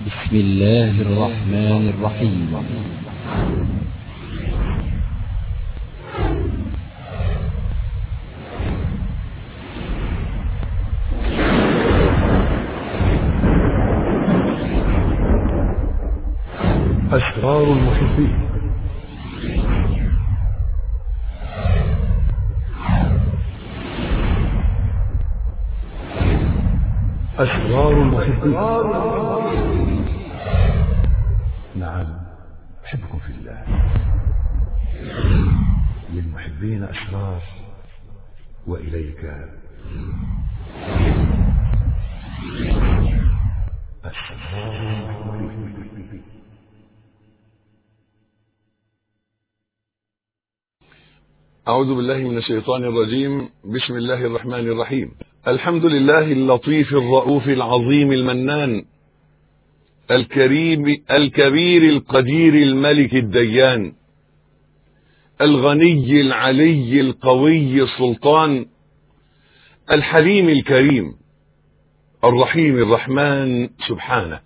بسم الله الرحمن الرحيم أسرار المحبين أسرار المحبين نعم أحبكم في الله للمحبين أسرار وإليك أسرار المحبين أعوذ بالله من الشيطان الرجيم بسم الله الرحمن الرحيم الحمد لله اللطيف الرؤوف العظيم المنان الكريم الكبير القدير الملك الديان الغني العلي القوي السلطان الحليم الكريم الرحيم الرحمن سبحانه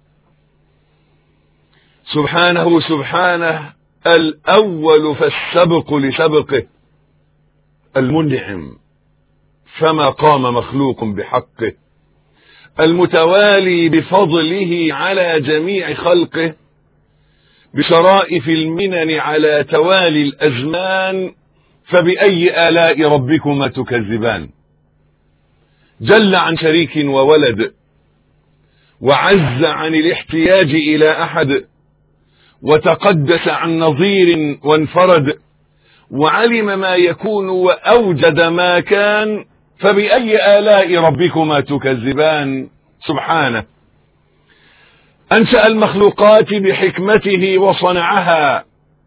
سبحانه سبحانه الأول فالسبق لسبقه المنعم فما قام مخلوق بحقه المتوالي بفضله على جميع خلقه بشرائف المنن على توالي الأزمان فبأي آلاء ربكما تكذبان جل عن شريك وولد وعز عن الاحتياج إلى أحد وتقدس عن نظير وانفرد وعلم ما يكون وأوجد ما كان فبأي آلاء ربكما تكذبان سبحانه أنشأ المخلوقات بحكمته وصنعها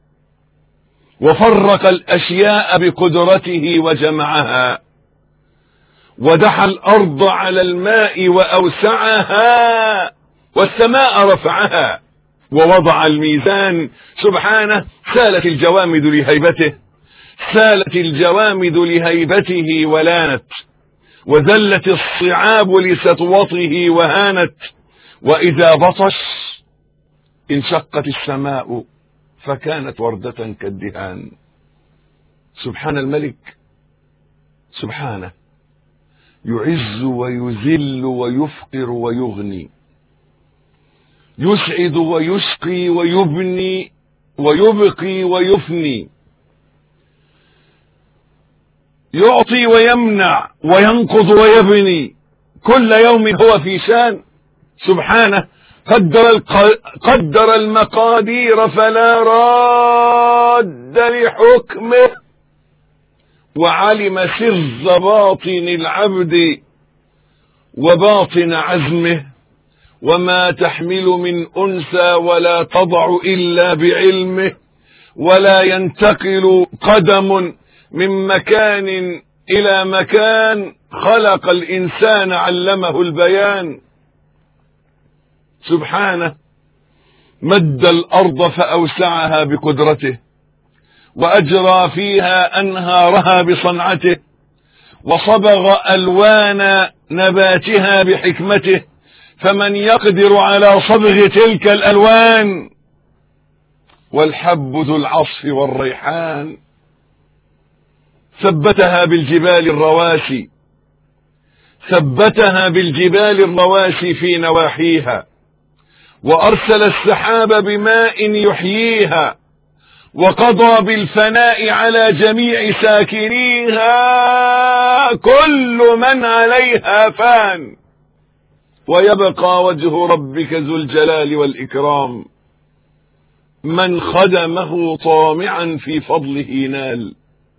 وفرق الأشياء بقدرته وجمعها ودحى الأرض على الماء وأوسعها والسماء رفعها ووضع الميزان سبحانه سالت الجوامد لهيبته سالت الجوامد لهيبته ولانت وذلت الصعاب لسطوته وهانت وإذا بطش انشقت السماء فكانت وردة كالدهان سبحان الملك سبحانه يعز ويذل ويفقر ويغني يسعد ويشقي ويبني ويبقي ويفني يعطي ويمنع وينقض ويبني كل يوم هو في شان سبحانه قدر الق... قدر المقادير فلا راد لحكمه وعلم سر باطن العبد وباطن عزمه وما تحمل من انثى ولا تضع الا بعلمه ولا ينتقل قدم من مكان الى مكان خلق الانسان علمه البيان سبحانه مد الارض فاوسعها بقدرته واجرى فيها انهارها بصنعته وصبغ الوان نباتها بحكمته فمن يقدر على صبغ تلك الالوان والحب ذو العصف والريحان ثبتها بالجبال الرواسي ثبتها بالجبال الرواسي في نواحيها وارسل السحاب بماء يحييها وقضى بالفناء على جميع ساكنيها كل من عليها فان ويبقى وجه ربك ذو الجلال والاكرام من خدمه طامعا في فضله نال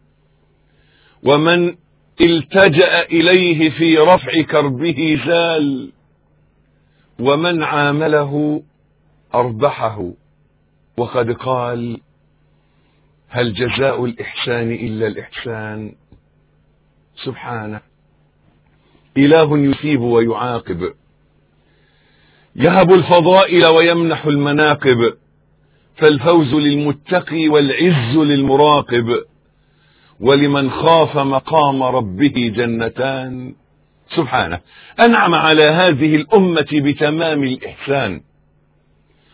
ومن التجا اليه في رفع كربه زال ومن عامله اربحه وقد قال هل جزاء الاحسان الا الاحسان سبحانه اله يثيب ويعاقب يهب الفضائل ويمنح المناقب فالفوز للمتقي والعز للمراقب ولمن خاف مقام ربه جنتان سبحانه أنعم على هذه الأمة بتمام الإحسان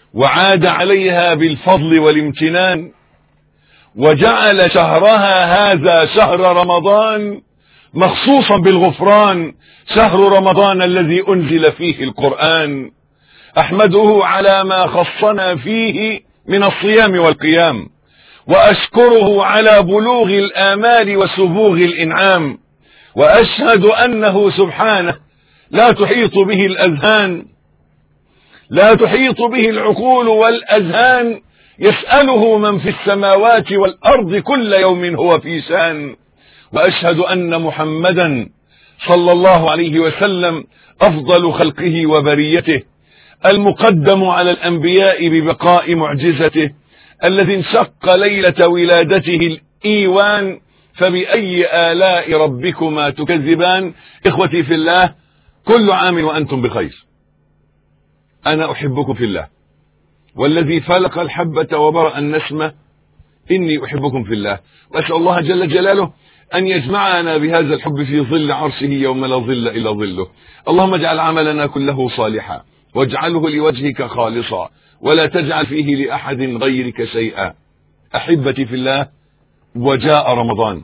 وعاد عليها بالفضل والامتنان وجعل شهرها هذا شهر رمضان مخصوصا بالغفران شهر رمضان الذي انزل فيه القران احمده على ما خصنا فيه من الصيام والقيام واشكره على بلوغ الامال وسبوغ الانعام واشهد انه سبحانه لا تحيط به الاذهان لا تحيط به العقول والاذهان يساله من في السماوات والارض كل يوم هو في شان واشهد ان محمدا صلى الله عليه وسلم افضل خلقه وبريته المقدم على الانبياء ببقاء معجزته الذي انشق ليله ولادته الايوان فباي الاء ربكما تكذبان اخوتي في الله كل عام وانتم بخير انا احبكم في الله والذي فلق الحبه وبرا النسمه اني احبكم في الله واسال الله جل جلاله أن يجمعنا بهذا الحب في ظل عرشه يوم لا ظل إلا ظله اللهم اجعل عملنا كله صالحا واجعله لوجهك خالصا ولا تجعل فيه لأحد غيرك شيئا أحبتي في الله وجاء رمضان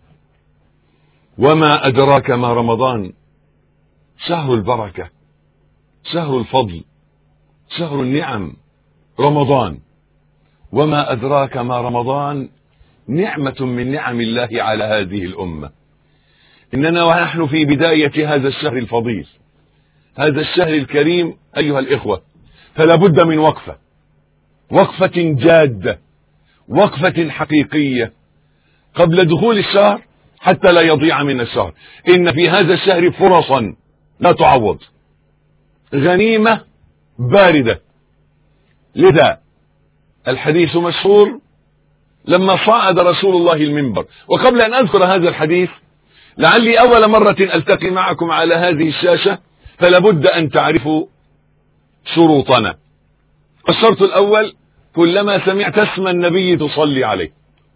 وما أدراك ما رمضان شهر البركة شهر الفضل شهر النعم رمضان وما أدراك ما رمضان نعمة من نعم الله على هذه الأمة إننا ونحن في بداية هذا الشهر الفضيل هذا الشهر الكريم أيها الإخوة فلا بد من وقفة وقفة جادة وقفة حقيقية قبل دخول الشهر حتى لا يضيع من الشهر إن في هذا الشهر فرصا لا تعوض غنيمة باردة لذا الحديث مشهور لما صعد رسول الله المنبر وقبل أن أذكر هذا الحديث لعلي أول مرة ألتقي معكم على هذه الشاشة فلا بد أن تعرفوا شروطنا الشرط الأول كلما سمعت اسم النبي تصلي عليه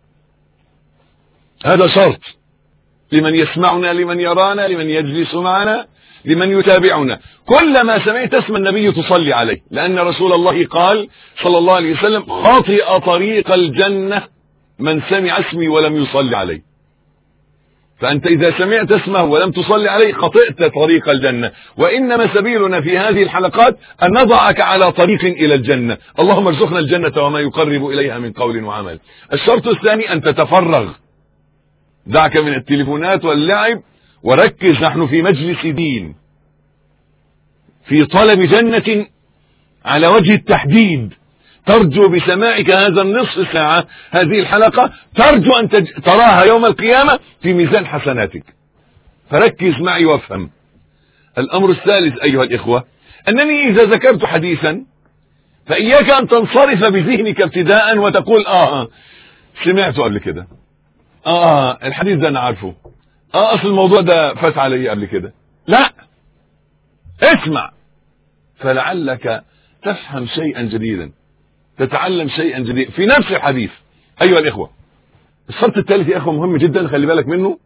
هذا شرط لمن يسمعنا لمن يرانا لمن يجلس معنا لمن يتابعنا كلما سمعت اسم النبي تصلي عليه لأن رسول الله قال صلى الله عليه وسلم خطئ طريق الجنة من سمع اسمي ولم يصلي عليه فأنت إذا سمعت اسمه ولم تصلي عليه خطئت طريق الجنة وإنما سبيلنا في هذه الحلقات أن نضعك على طريق إلى الجنة اللهم ارزقنا الجنة وما يقرب إليها من قول وعمل الشرط الثاني أن تتفرغ دعك من التليفونات واللعب وركز نحن في مجلس دين في طلب جنة على وجه التحديد ترجو بسماعك هذا النصف ساعة هذه الحلقة ترجو أن تج... تراها يوم القيامة في ميزان حسناتك فركز معي وافهم الأمر الثالث أيها الإخوة أنني إذا ذكرت حديثا فإياك أن تنصرف بذهنك ابتداء وتقول آه سمعته قبل كده آه الحديث ده أنا عارفه آه أصل الموضوع ده فات علي قبل كده لا اسمع فلعلك تفهم شيئا جديدا تتعلم شيئا جديدا في نفس الحديث ايها الاخوه الشرط الثالث يا اخوه مهم جدا خلي بالك منه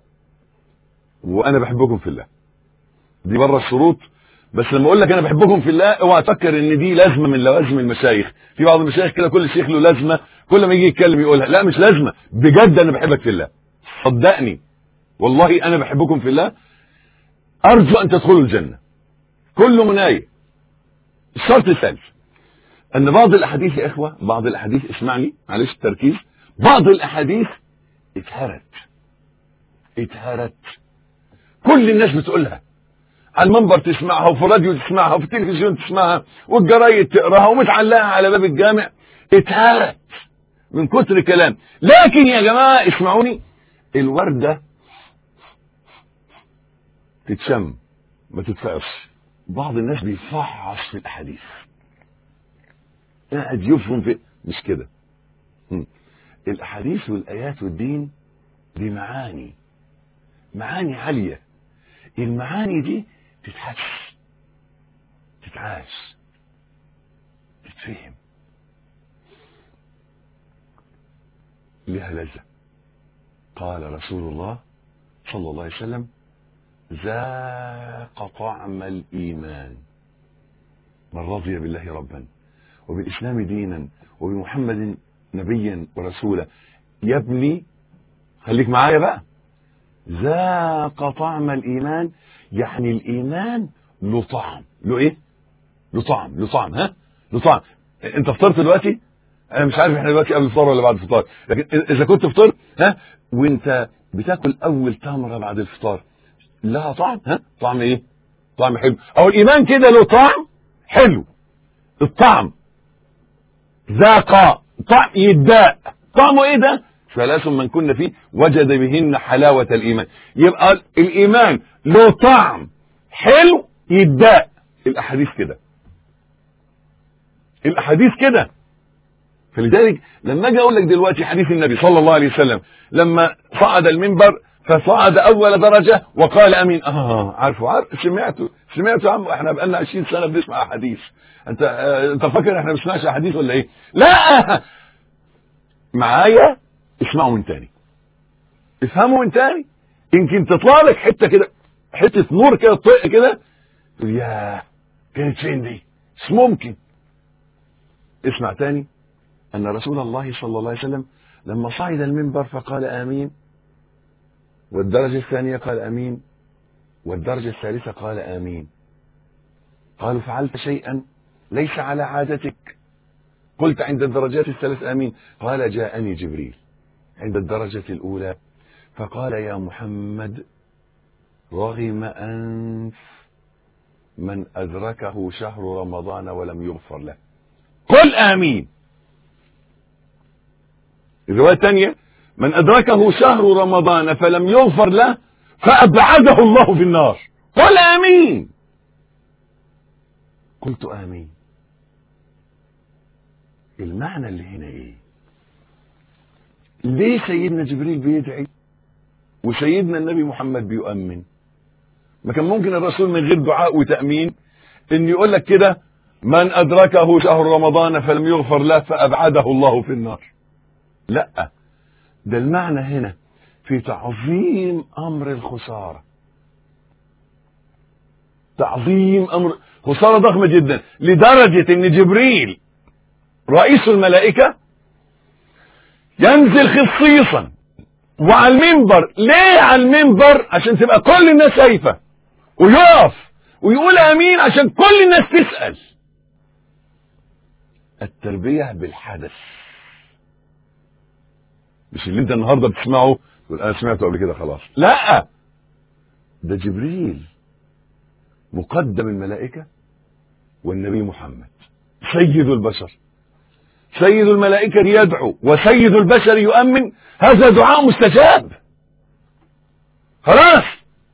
وانا بحبكم في الله دي بره الشروط بس لما اقول لك انا بحبكم في الله اوعى تفكر ان دي لازمه من لوازم المشايخ في بعض المشايخ كده كل شيخ له لازمه كل ما يجي يتكلم يقولها لا مش لازمه بجد انا بحبك في الله صدقني والله انا بحبكم في الله ارجو ان تدخلوا الجنه كل منايه الشرط الثالث ان بعض الاحاديث يا اخوه بعض الاحاديث اسمعني معلش التركيز بعض الاحاديث اتهرت اتهرت كل الناس بتقولها على المنبر تسمعها وفي الراديو تسمعها وفي التلفزيون تسمعها والجرايد تقراها ومتعلقه على باب الجامع اتهرت من كتر كلام لكن يا جماعه اسمعوني الورده تتشم ما تتفقش بعض الناس بيفحص في الاحاديث قاعد يفهم في مش كده الاحاديث والايات والدين دي معاني معاني عاليه المعاني دي تتحس تتعاش تتفهم لها لذة قال رسول الله صلى الله عليه وسلم ذاق طعم الإيمان من رضي بالله ربا وبالإسلام دينا وبمحمد نبيا ورسولا يا ابني خليك معايا بقى ذاق طعم الإيمان يعني الإيمان له طعم له إيه؟ له طعم له طعم ها؟ له طعم أنت فطرت دلوقتي؟ أنا مش عارف إحنا دلوقتي قبل الفطار ولا بعد الفطار لكن إذا كنت فطرت ها؟ وأنت بتاكل أول تمرة بعد الفطار لها طعم ها؟ طعم إيه؟ طعم حلو أو الإيمان كده له طعم حلو الطعم ذاق طعم يداء طعمه ايه ده ثلاث من كنا فيه وجد بهن حلاوة الإيمان يبقى الإيمان له طعم حلو يداء الأحاديث كده الأحاديث كده فلذلك لما اجي اقول لك دلوقتي حديث النبي صلى الله عليه وسلم لما صعد المنبر فصعد اول درجه وقال امين اه عارفه عارف سمعته سمعته يا عم احنا بقالنا 20 سنه بنسمع احاديث انت آه انت فاكر احنا ما بنسمعش احاديث ولا ايه؟ لا معايا اسمعوا من تاني افهموا من تاني يمكن تطلع لك حته كده حته نور كده طق كده تقول يا كانت فين دي؟ مش ممكن اسمع تاني أن رسول الله صلى الله عليه وسلم لما صعد المنبر فقال آمين والدرجة الثانية قال آمين والدرجة الثالثة قال آمين قالوا فعلت شيئا ليس على عادتك قلت عند الدرجات الثلاث آمين قال جاءني جبريل عند الدرجة الأولى فقال يا محمد رغم أنف من أدركه شهر رمضان ولم يغفر له قل آمين الرواية الثانية من أدركه شهر رمضان فلم يغفر له فأبعده الله في النار قل آمين قلت آمين المعنى اللي هنا إيه ليه سيدنا جبريل بيدعي وسيدنا النبي محمد بيؤمن ما كان ممكن الرسول من غير دعاء وتأمين ان يقول لك كده من أدركه شهر رمضان فلم يغفر له فأبعده الله في النار لا ده المعنى هنا في تعظيم امر الخساره تعظيم امر خساره ضخمه جدا لدرجه ان جبريل رئيس الملائكه ينزل خصيصا وعلى المنبر ليه على المنبر عشان تبقى كل الناس شايفه ويقف ويقول امين عشان كل الناس تسال التربيه بالحدث مش اللي انت النهارده بتسمعه تقول انا سمعته قبل كده خلاص لا ده جبريل مقدم الملائكه والنبي محمد سيد البشر سيد الملائكه يدعو وسيد البشر يؤمن هذا دعاء مستجاب خلاص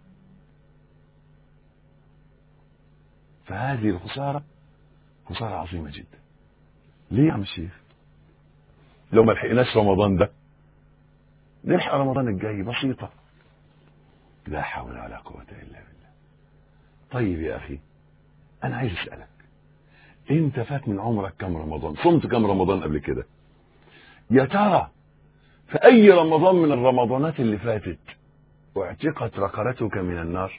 فهذه الخساره خساره عظيمه جدا ليه يا عم الشيخ لو ما لحقناش رمضان ده نلحق رمضان الجاي بسيطة لا حول ولا قوة إلا بالله طيب يا أخي أنا عايز أسألك أنت فات من عمرك كم رمضان صمت كم رمضان قبل كده يا ترى في أي رمضان من الرمضانات اللي فاتت اعتقت رقبتك من النار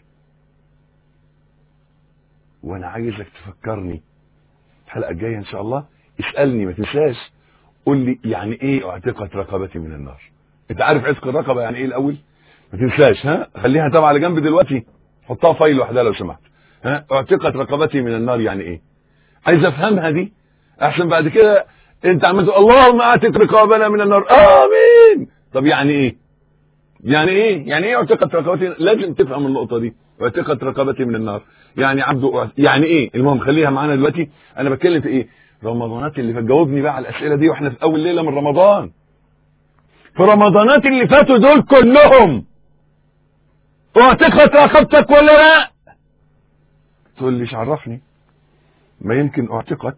وأنا عايزك تفكرني الحلقة الجاية إن شاء الله اسألني ما تنساش قول لي يعني إيه اعتقت رقبتي من النار انت عارف عتق الرقبه يعني ايه الاول ما تنساش ها خليها تابعه على جنب دلوقتي حطها فايل لوحدها لو سمحت ها اعتقت رقبتي من النار يعني ايه عايز افهمها دي احسن بعد كده انت عمال تقول اللهم اعتق رقابنا من النار امين طب يعني ايه يعني ايه يعني ايه اعتقت رقبتي لازم تفهم النقطه دي اعتقت رقبتي من النار يعني عبد يعني ايه المهم خليها معانا دلوقتي انا بتكلم في ايه رمضانات اللي فات جاوبني بقى على الاسئله دي واحنا في اول ليله من رمضان في رمضانات اللي فاتوا دول كلهم اعتقت رقبتك ولا لا تقول لي عرفني ما يمكن اعتقت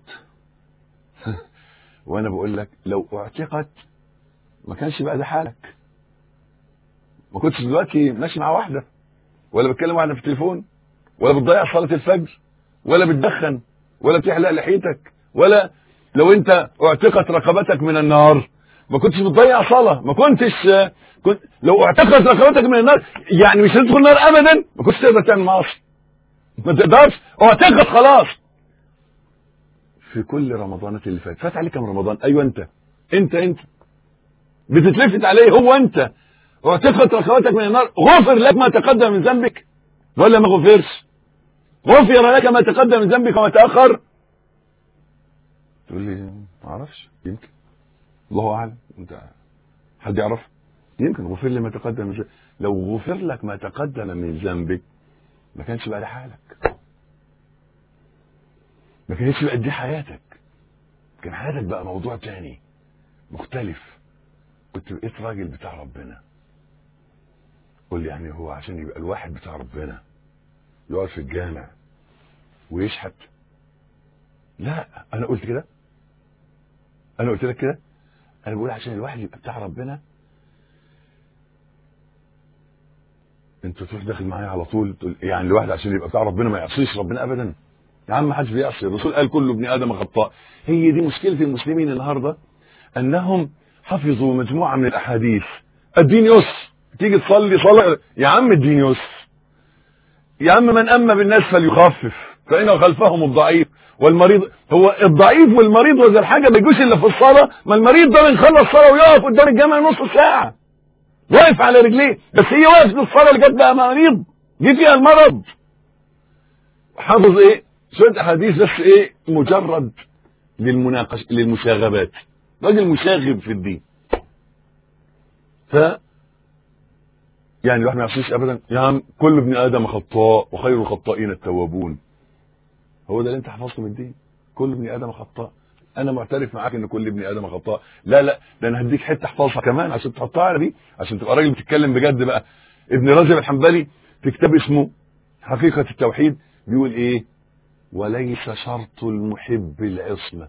وانا بقول لك لو اعتقت ما كانش بقى ده حالك ما كنتش دلوقتي ماشي مع واحده ولا بتكلم واحده في التليفون ولا بتضيع صلاه الفجر ولا بتدخن ولا بتحلق لحيتك ولا لو انت اعتقت رقبتك من النار ما كنتش بتضيع صلاه ما كنتش كنت لو اعتقت رقبتك من النار يعني مش هتدخل النار ابدا ما كنتش تقدر تعمل معاصي ما تقدرش اعتقد خلاص في كل رمضانات اللي فات فات عليك كم رمضان ايوه انت انت انت بتتلفت عليه هو انت واعتقد ركواتك من النار غفر لك ما تقدم من ذنبك ولا ما غفرش غفر لك ما تقدم من ذنبك وما تاخر تقول لي ما اعرفش يمكن الله اعلم انت حد يعرف يمكن غفر لي ما تقدم من ذنبك لو غفر لك ما تقدم من ذنبك ما كانش بقى ده حالك ما كانتش بقى دي حياتك كان حياتك بقى موضوع تاني مختلف كنت بقيت راجل بتاع ربنا قول لي يعني هو عشان يبقى الواحد بتاع ربنا يقعد في الجامع ويشحت لا انا قلت كده انا قلت لك كده انا بقول عشان الواحد يبقى بتاع ربنا انت تروح داخل معايا على طول تقول يعني الواحد عشان يبقى بتاع ربنا ما يعصيش ربنا ابدا يا عم ما حدش بيعصي الرسول قال كل ابن ادم خطاء هي دي مشكله المسلمين النهارده انهم حفظوا مجموعه من الاحاديث الدين يسر تيجي تصلي صلاه يا عم الدين يسر يا عم من اما بالناس فليخفف فان خلفهم الضعيف والمريض هو الضعيف والمريض وذا الحاجه ما يجوش الا في الصلاه ما المريض ده يخلص صلاه ويقف قدام الجامع نص ساعه واقف على رجليه بس هي واقف في الصلاه اللي جت بقى مريض جه فيها المرض حافظ ايه شويه احاديث بس ايه مجرد للمناقشه للمشاغبات راجل مشاغب في الدين ف يعني الواحد ما يعصيش ابدا يا عم كل ابن ادم خطاء وخير الخطائين التوابون هو ده اللي انت حفظته من الدين كل ابن ادم خطاء انا معترف معاك ان كل ابن ادم خطاء لا لا ده انا هديك حته احفظها كمان عشان تحطها على دي عشان تبقى راجل بتتكلم بجد بقى ابن رجب الحنبلي في كتاب اسمه حقيقه التوحيد بيقول ايه وليس شرط المحب العصمه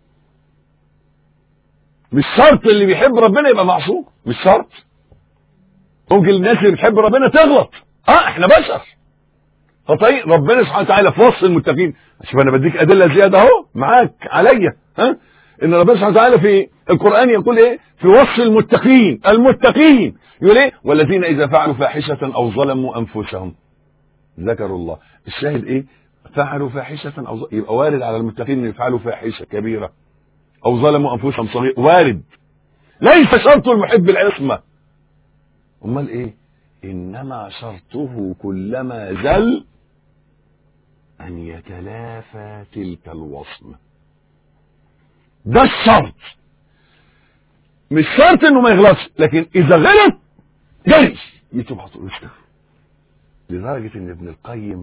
مش شرط اللي بيحب ربنا يبقى معصوم مش شرط ممكن الناس اللي بتحب ربنا تغلط اه احنا بشر فطيب ربنا سبحانه وتعالى في وصف المتقين شوف انا بديك ادله زياده اهو معاك عليا ها ان ربنا سبحانه وتعالى في القران يقول ايه في وصف المتقين المتقين يقول ايه والذين اذا فعلوا فاحشه او ظلموا انفسهم ذكروا الله الشاهد ايه فعلوا فاحشه او ظ... يبقى وارد على المتقين ان يفعلوا فاحشه كبيره او ظلموا انفسهم صغير وارد ليس شرط المحب العصمه امال ايه انما شرطه كلما زل ان يتلافى تلك الوصمه ده الشرط مش شرط انه ما يغلطش لكن اذا غلط جري يتوب على طول يستغفر لدرجه ان ابن القيم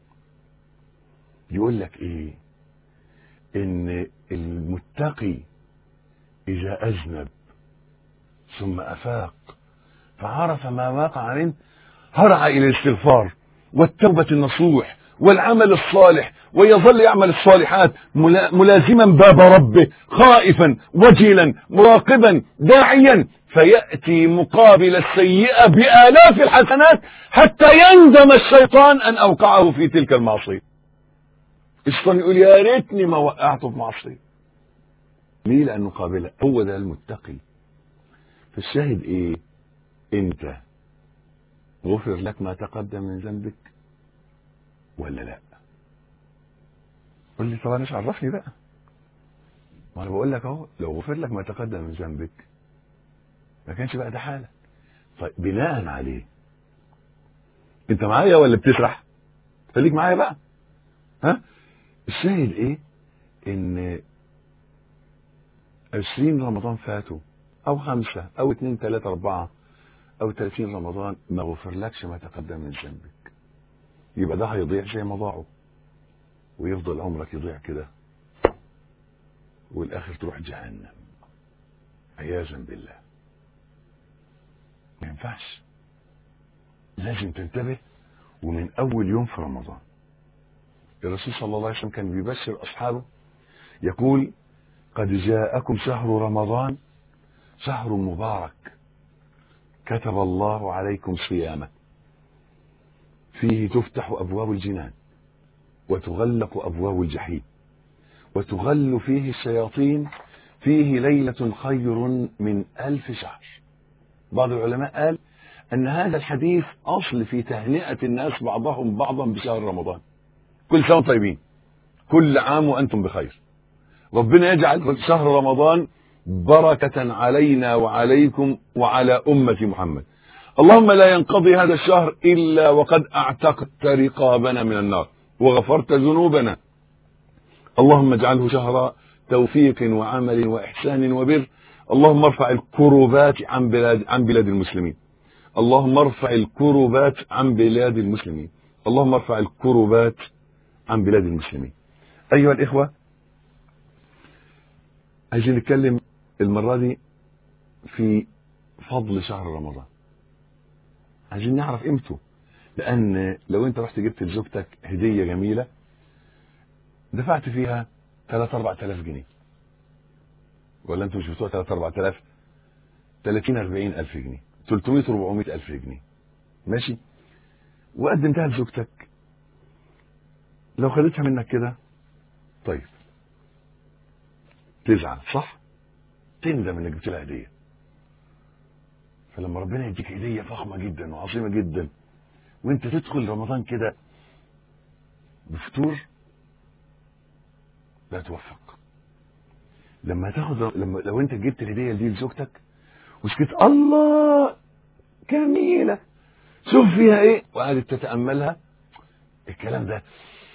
يقول لك ايه ان المتقي اذا اذنب ثم افاق فعرف ما وقع منه هرع الى الاستغفار والتوبه النصوح والعمل الصالح ويظل يعمل الصالحات ملا- ملازما باب ربه خائفا وجلا مراقبا داعيا فياتي مقابل السيئه بالاف الحسنات حتى يندم الشيطان ان اوقعه في تلك المعصيه الشيطان يقول يا ريتني ما وقعته في معصيه ليه لانه قابله هو ده المتقي فالشاهد ايه انت غفر لك ما تقدم من ذنبك ولا لا قول لي طب انا ايش عرفني بقى ما انا بقول لك اهو لو غفر لك ما تقدم من ذنبك ما كانش بقى ده حالك طيب بناء عليه انت معايا ولا بتسرح خليك معايا بقى ها الشاهد ايه ان عشرين رمضان فاتوا او خمسة او اتنين تلاتة اربعة او تلاتين رمضان ما غفر لكش ما تقدم من ذنبك يبقى ده هيضيع زي ما ضاعوا ويفضل عمرك يضيع كده والاخر تروح جهنم عياذا بالله ما ينفعش لازم تنتبه ومن اول يوم في رمضان الرسول صلى الله عليه وسلم كان بيبشر اصحابه يقول قد جاءكم شهر رمضان شهر مبارك كتب الله عليكم صيامه فيه تفتح ابواب الجنان وتغلق ابواب الجحيم وتغل فيه الشياطين فيه ليله خير من الف شهر بعض العلماء قال ان هذا الحديث اصل في تهنئه الناس بعضهم بعضا بشهر رمضان كل سنه وانتم طيبين كل عام وانتم بخير ربنا يجعل شهر رمضان بركة علينا وعليكم وعلى أمة محمد اللهم لا ينقضي هذا الشهر إلا وقد أعتقت رقابنا من النار وغفرت ذنوبنا اللهم اجعله شهر توفيق وعمل وإحسان وبر اللهم ارفع الكربات عن بلاد عن بلاد المسلمين اللهم ارفع الكربات عن بلاد المسلمين اللهم ارفع الكربات عن بلاد المسلمين أيها الإخوة عايزين نتكلم المرة دي في فضل شهر رمضان عايزين نعرف قيمته لأن لو أنت رحت جبت لزوجتك هدية جميلة دفعت فيها 3 4000 جنيه ولا انتوا مش بتوع 3 4000 30 40 الف جنيه 300 400 الف جنيه ماشي وقدمتها لزوجتك لو خدتها منك كده طيب تزعل صح تندم انك جبت لها هديه فلما ربنا يديك هديه فخمه جدا وعظيمه جدا وانت تدخل رمضان كده بفطور لا توفق لما تاخد لما لو انت جبت الهديه دي لزوجتك وسكت الله جميله شوف فيها ايه وقعدت تتاملها الكلام ده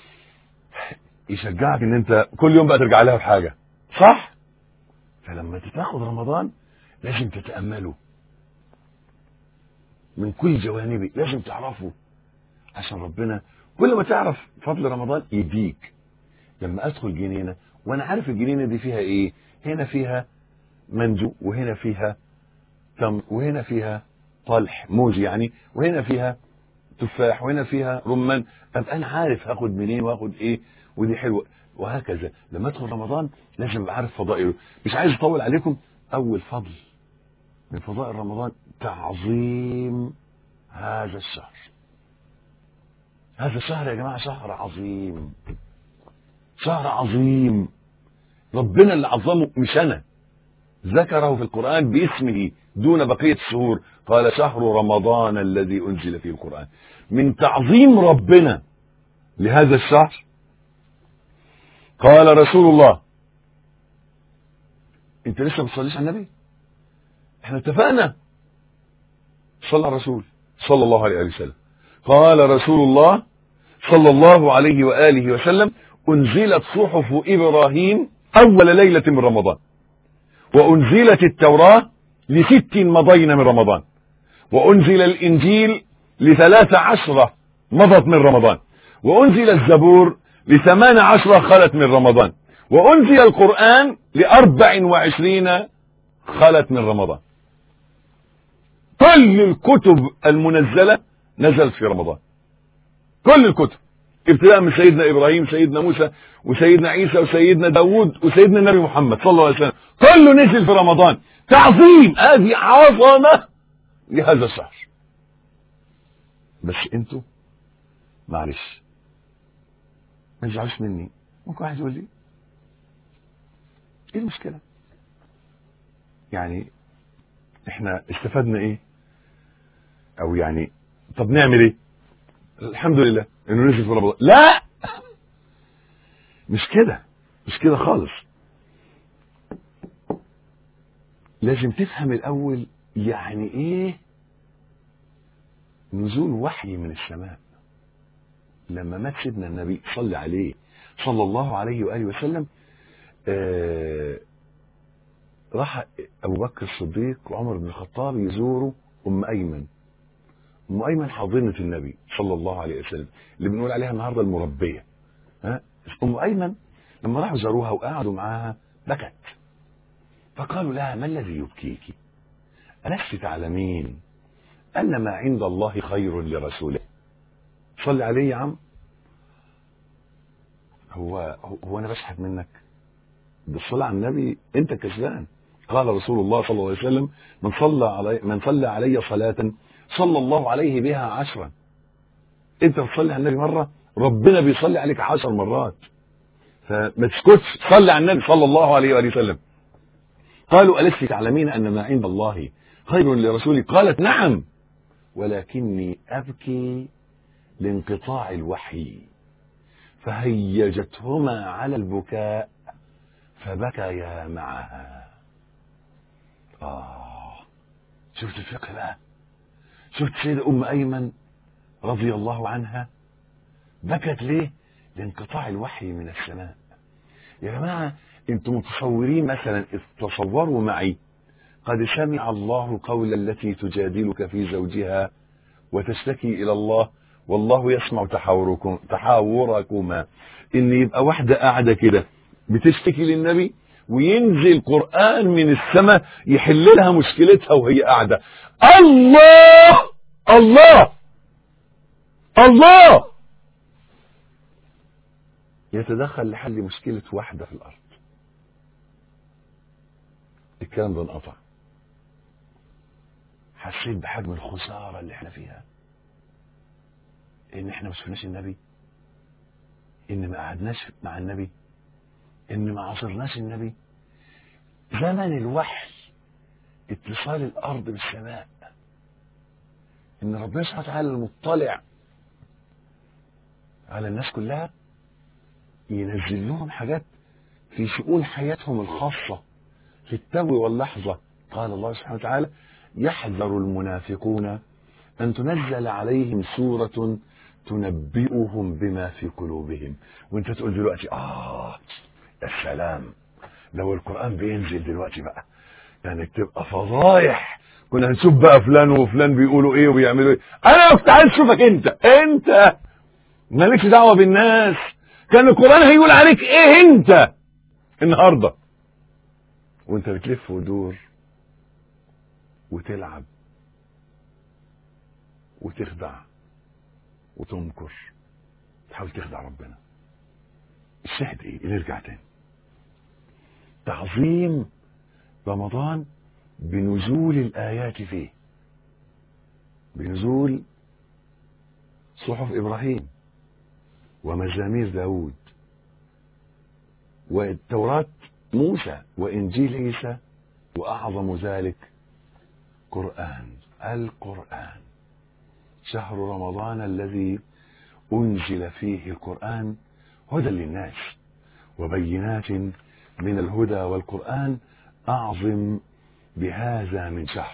يشجعك ان انت كل يوم بقى ترجع لها بحاجه صح فلما تاخد رمضان لازم تتامله من كل جوانبه لازم تعرفه عشان ربنا كل ما تعرف فضل رمضان يديك لما ادخل جنينه وانا عارف الجنينه دي فيها ايه هنا فيها منجو وهنا فيها تمر وهنا فيها طلح موز يعني وهنا فيها تفاح وهنا فيها رمان ابقى انا عارف هاخد منين واخد ايه ودي حلوه وهكذا لما ادخل رمضان لازم ابقى عارف فضائله مش عايز اطول عليكم اول فضل من فضائل رمضان تعظيم هذا الشهر هذا الشهر يا جماعه شهر عظيم شهر عظيم ربنا اللي عظمه مش انا ذكره في القرآن باسمه دون بقية الشهور قال شهر رمضان الذي أنزل فيه القرآن من تعظيم ربنا لهذا الشهر قال رسول الله انت لسه ما بتصليش على النبي احنا اتفقنا صلى على الرسول صلى الله عليه وسلم قال رسول الله صلى الله عليه وآله وسلم أنزلت صحف إبراهيم أول ليلة من رمضان وأنزلت التوراة لست مضين من رمضان وأنزل الإنجيل لثلاث عشرة مضت من رمضان وأنزل الزبور لثمان عشرة خلت من رمضان وأنزل القرآن لأربع وعشرين خلت من رمضان كل الكتب المنزلة نزلت في رمضان كل الكتب ابتداء من سيدنا ابراهيم سيدنا موسى وسيدنا عيسى وسيدنا داوود وسيدنا النبي محمد صلى الله عليه وسلم كله نزل في رمضان تعظيم هذه عظمه لهذا الشهر بس انتوا معلش ما تزعلوش مني ممكن واحد يقول لي ايه المشكله يعني احنا استفدنا ايه او يعني طب نعمل ايه الحمد لله انه نزل في رمضان لا مش كده مش كده خالص لازم تفهم الاول يعني ايه نزول وحي من السماء لما مات سيدنا النبي صلى عليه صلى الله عليه واله وسلم آه راح ابو بكر الصديق وعمر بن الخطاب يزوروا ام ايمن ام ايمن حاضنه النبي صلى الله عليه وسلم اللي بنقول عليها النهارده المربيه ها ام ايمن لما راحوا زاروها وقعدوا معاها بكت فقالوا لها ما الذي يبكيك ألست تعلمين أن ما عند الله خير لرسوله صل عليه يا عم هو هو أنا بشحت منك بالصلاة على النبي أنت كسبان قال رسول الله صلى الله عليه وسلم من صلى علي من صلى علي صلاة صلى الله عليه بها عشرا أنت بتصلي على النبي مرة ربنا بيصلي عليك عشر مرات فما تسكتش صلي على النبي صلى الله عليه وآله وسلم قالوا ألست تعلمين أن ما عند الله خير لرسولي قالت نعم ولكني أبكي لانقطاع الوحي فهيجتهما على البكاء فبكيا معها آه شفت الفقه بقى شفت سيدة أم أيمن رضي الله عنها بكت ليه لانقطاع الوحي من السماء يا جماعة انتم متصورين مثلا إذ تصوروا معي قد سمع الله قول التي تجادلك في زوجها وتشتكي إلى الله والله يسمع تحاوركم تحاوركما ان يبقى واحدة قاعدة كده بتشتكي للنبي وينزل قرآن من السماء يحل لها مشكلتها وهي قاعدة الله الله الله يتدخل لحل مشكلة واحدة في الأرض الكلام ده انقطع حسيت بحجم الخسارة اللي احنا فيها ان احنا ما شفناش النبي ان ما قعدناش مع النبي ان ما عاصرناش النبي زمن الوحي اتصال الارض بالسماء ان ربنا سبحانه وتعالى المطلع على الناس كلها ينزل لهم حاجات في شؤون حياتهم الخاصة في التو واللحظة قال الله سبحانه وتعالى يحذر المنافقون أن تنزل عليهم سورة تنبئهم بما في قلوبهم وانت تقول دلوقتي آه يا سلام لو القرآن بينزل دلوقتي بقى يعني تبقى فضايح كنا هنشوف بقى فلان وفلان بيقولوا ايه وبيعملوا ايه انا كنت عايز اشوفك انت انت مالكش دعوه بالناس كان القران هيقول عليك ايه انت النهارده وانت بتلف وتدور وتلعب وتخدع وتمكر تحاول تخدع ربنا الشاهد ايه نرجع تاني تعظيم رمضان بنزول الآيات فيه بنزول صحف إبراهيم ومزامير داود والتوراة موسى وإنجيل عيسى وأعظم ذلك قرآن القرآن شهر رمضان الذي أنزل فيه القرآن هدى للناس وبينات من الهدى والقرآن أعظم بهذا من شهر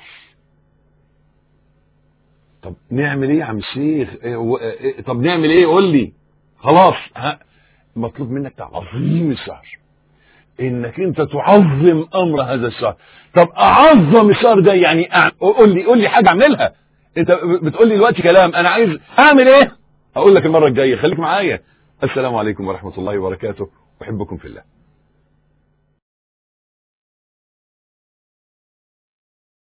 طب نعمل ايه يا عم الشيخ إيه و- إيه طب نعمل ايه قول لي خلاص ها مطلوب منك تعظيم الشهر انك انت تعظم امر هذا الشهر طب اعظم الشهر ده يعني أع- قول لي قول لي حاجه اعملها انت بتقول لي دلوقتي كلام انا عايز اعمل ايه اقول لك المره الجايه خليك معايا السلام عليكم ورحمه الله وبركاته احبكم في الله